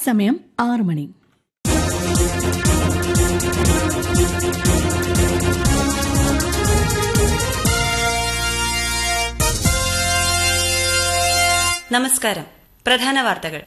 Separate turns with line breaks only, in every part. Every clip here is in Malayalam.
സമയം ആറ് മണി
നമസ്കാരം പ്രധാന വാർത്തകൾ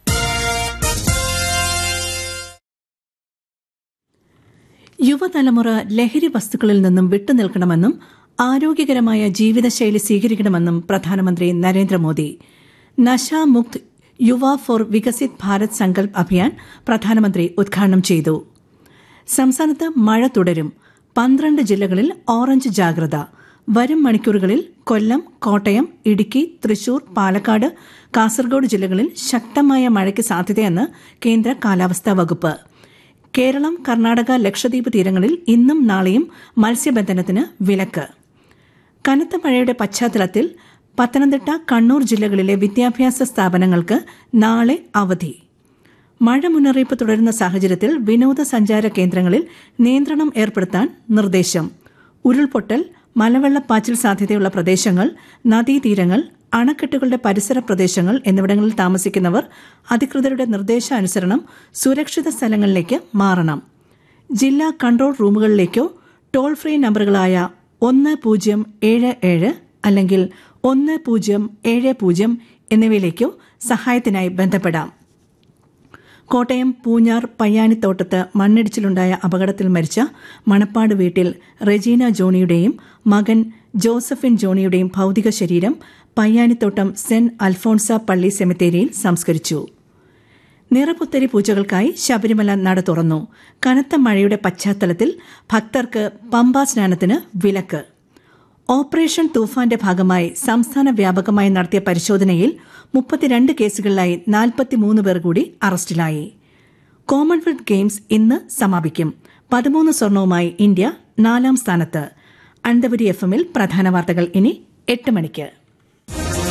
യുവതലമുറ ലഹരി വസ്തുക്കളിൽ നിന്നും വിട്ടുനിൽക്കണമെന്നും ആരോഗ്യകരമായ ജീവിതശൈലി സ്വീകരിക്കണമെന്നും പ്രധാനമന്ത്രി നരേന്ദ്രമോദി നശാമുക്ത് യുവ ഫോർ വികസിത് ഭാരത് സങ്കൽപ് അഭിയാൻ പ്രധാനമന്ത്രി ഉദ്ഘാടനം ചെയ്തു സംസ്ഥാനത്ത് മഴ തുടരും പന്ത്രണ്ട് ജില്ലകളിൽ ഓറഞ്ച് ജാഗ്രത വരും മണിക്കൂറുകളിൽ കൊല്ലം കോട്ടയം ഇടുക്കി തൃശൂർ പാലക്കാട് കാസർഗോഡ് ജില്ലകളിൽ ശക്തമായ മഴയ്ക്ക് സാധ്യതയെന്ന് കേന്ദ്ര കാലാവസ്ഥാ വകുപ്പ് കേരളം കർണാടക ലക്ഷദ്വീപ് തീരങ്ങളിൽ ഇന്നും നാളെയും മത്സ്യബന്ധനത്തിന് വിലക്ക് കനത്ത മഴയുടെ പശ്ചാത്തലത്തിൽ പത്തനംതിട്ട കണ്ണൂർ ജില്ലകളിലെ വിദ്യാഭ്യാസ സ്ഥാപനങ്ങൾക്ക് നാളെ അവധി മഴ മുന്നറിയിപ്പ് തുടരുന്ന സാഹചര്യത്തിൽ വിനോദസഞ്ചാര കേന്ദ്രങ്ങളിൽ നിയന്ത്രണം ഏർപ്പെടുത്താൻ നിർദ്ദേശം ഉരുൾപൊട്ടൽ മലവെള്ളപ്പാച്ചിൽ സാധ്യതയുള്ള പ്രദേശങ്ങൾ നദീതീരങ്ങൾ അണക്കെട്ടുകളുടെ പരിസര പ്രദേശങ്ങൾ എന്നിവിടങ്ങളിൽ താമസിക്കുന്നവർ അധികൃതരുടെ നിർദ്ദേശാനുസരണം സുരക്ഷിത സ്ഥലങ്ങളിലേക്ക് മാറണം ജില്ലാ കൺട്രോൾ റൂമുകളിലേക്കോ ടോൾ ഫ്രീ നമ്പറുകളായ ഒന്ന് പൂജ്യം ഏഴ് ഏഴ് അല്ലെങ്കിൽ ഒന്ന് പൂജ്യം ഏഴ് പൂജ്യം എന്നിവയിലേക്കോ സഹായത്തിനായി ബന്ധപ്പെടാം കോട്ടയം പൂഞ്ഞാർ പയ്യാനിത്തോട്ടത്ത് മണ്ണിടിച്ചിലുണ്ടായ അപകടത്തിൽ മരിച്ച മണപ്പാട് വീട്ടിൽ റെജീന ജോണിയുടെയും മകൻ ജോസഫിൻ ജോണിയുടെയും ഭൌതിക ശരീരം പയ്യാനിത്തോട്ടം സെന്റ് അൽഫോൺസ പള്ളി സെമിത്തേരിയിൽ സംസ്കരിച്ചു നിറപുത്തരി പൂജകൾക്കായി ശബരിമല നട തുറന്നു കനത്ത മഴയുടെ പശ്ചാത്തലത്തിൽ ഭക്തർക്ക് പമ്പാ സ്നാനത്തിന് വിലക്ക് ഓപ്പറേഷൻ തൂഫാന്റെ ഭാഗമായി സംസ്ഥാന വ്യാപകമായി നടത്തിയ പരിശോധനയിൽ മുപ്പത്തിരണ്ട് കേസുകളിലായി നാൽപ്പത്തിമൂന്ന് പേർ കൂടി അറസ്റ്റിലായി കോമൺവെൽത്ത് ഗെയിംസ് ഇന്ന് സമാപിക്കും പതിമൂന്ന് സ്വർണവുമായി ഇന്ത്യ നാലാം സ്ഥാനത്ത് അനന്തപുരി എഫ് എമ്മിൽ പ്രധാന വാർത്തകൾ ഇനി എട്ട് മണിക്ക്